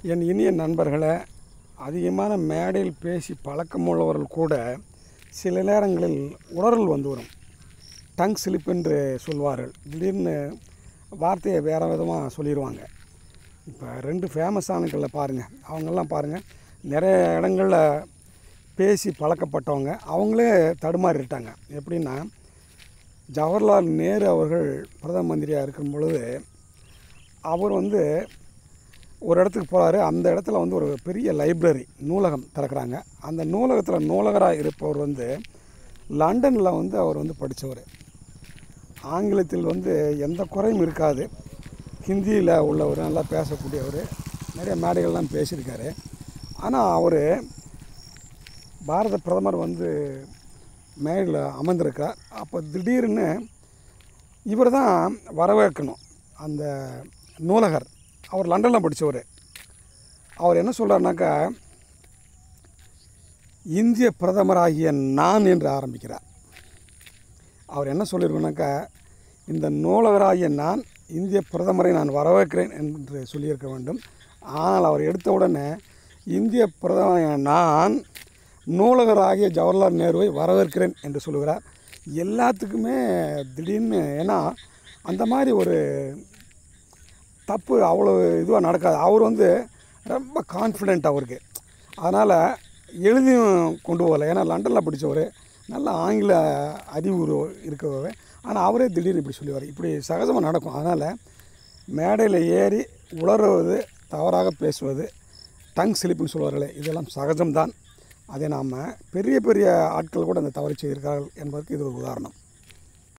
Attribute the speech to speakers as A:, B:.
A: என் இனிய நண்பர்களே அதிகமான மேடையில் பேசி பழக்கமுள்ளவர்கள் கூட சில நேரங்களில் உளறல் வந்து வரும் டங் ஸ்லிப் என்று சொல்வார்கள் திடீர்னு வார்த்தையை வேறு விதமாக சொல்லிடுவாங்க இப்போ ரெண்டு ஃபேமஸ் ஆனங்களை பாருங்கள் அவங்கெல்லாம் பாருங்கள் நிறைய இடங்களில் பேசி பழக்கப்பட்டவங்க அவங்களே தடுமாறிட்டாங்க எப்படின்னா ஜவஹர்லால் நேரு அவர்கள் பிரதம மந்திரியாக இருக்கும் பொழுது அவர் வந்து ஒரு இடத்துக்கு போகிறாரு அந்த இடத்துல வந்து ஒரு பெரிய லைப்ரரி நூலகம் திறக்கிறாங்க அந்த நூலகத்தில் நூலகராக இருப்பவர் வந்து லண்டனில் வந்து அவர் வந்து படித்தவர் ஆங்கிலத்தில் வந்து எந்த குறையும் இருக்காது ஹிந்தியில் உள்ளவர் நல்லா பேசக்கூடியவர் நிறைய மேடைகள்லாம் பேசியிருக்காரு ஆனால் அவர் பாரத பிரதமர் வந்து மேடையில் அமர்ந்திருக்கார் அப்போ திடீர்னு இவர் தான் வரவேற்கணும் அந்த நூலகர் அவர் லண்டனில் படித்தவர் அவர் என்ன சொல்கிறாருனாக்கா இந்திய பிரதமராகிய நான் என்று ஆரம்பிக்கிறார் அவர் என்ன சொல்லியிருக்கோனாக்கா இந்த நூலகராகிய நான் இந்திய பிரதமரை நான் வரவேற்கிறேன் என்று சொல்லியிருக்க வேண்டும் ஆனால் அவர் எடுத்த உடனே இந்திய பிரதமராகிய நான் நூலகராகிய ஜவஹர்லால் நேருவை வரவேற்கிறேன் என்று சொல்லுகிறார் எல்லாத்துக்குமே திடீர்னு ஏன்னா அந்த மாதிரி ஒரு தப்பு அவ்வளோ இதுவாக நடக்காது அவர் வந்து ரொம்ப கான்ஃபிடென்ட் அவருக்கு அதனால் எழுதியும் கொண்டு போகல ஏன்னா லண்டனில் படித்தவர் நல்ல ஆங்கில அறிவு இருக்கவர் ஆனால் அவரே திடீர்னு இப்படி சொல்லுவார் இப்படி சகஜமாக நடக்கும் அதனால் மேடையில் ஏறி உளறுவது தவறாக பேசுவது டங் ஸ்லிப்புன்னு சொல்வார்களே இதெல்லாம் சகஜம்தான் அதை நாம் பெரிய பெரிய ஆட்கள் கூட அந்த தவறு செய்திருக்கிறார்கள் என்பதற்கு இது ஒரு உதாரணம்